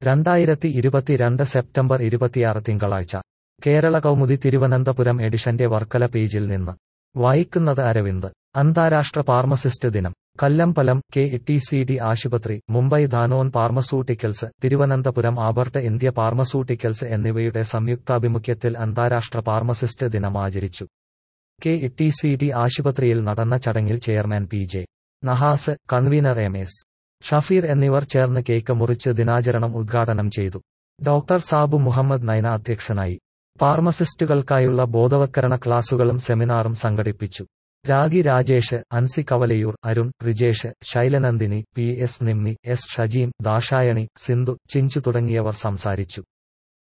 രണ്ടായിരത്തി ഇരുപത്തിരണ്ട് സെപ്റ്റംബർ ഇരുപത്തിയാറ് തിങ്കളാഴ്ച കേരള കൗമുദി തിരുവനന്തപുരം എഡിഷന്റെ വർക്കല പേജിൽ നിന്ന് വായിക്കുന്നത് അരവിന്ദ് അന്താരാഷ്ട്ര ഫാർമസിസ്റ്റ് ദിനം Kallambalam K T C D ആശുപത്രി മുംബൈ ധാനോൻ pharmaceuticals Thiruvananthapuram Abbott India pharmaceuticals എന്നിവയുടെ സംയുക്താഭിമുഖ്യത്തിൽ അന്താരാഷ്ട്ര ഫാർമസിസ്റ്റ് ദിനം ആചരിച്ചു കെ ടി സി ഡി ആശുപത്രിയിൽ നടന്ന ചടങ്ങിൽ chairman P J Nahas convener M S Shafeer എന്നിവർ ചേർന്ന് കേക്ക് മുറിച്ച് ദിനാചരണം ഉദ്ഘാടനം ചെയ്തു ഡോക്ടർ സാബു മുഹമ്മദ് നൈന അധ്യക്ഷനായി ഫാർമസിസ്റ്റുകൾക്കായുള്ള ബോധവത്കരണ ക്ലാസുകളും സെമിനാറും സംഘടിപ്പിച്ചു Ragi Rajesh Ancy Kavalayoor Arun Rijesh Sailanandini P S Nimmi S Shajeem Dakshayani Sindhu Chinchu തുടങ്ങിയവർ സംസാരിച്ചു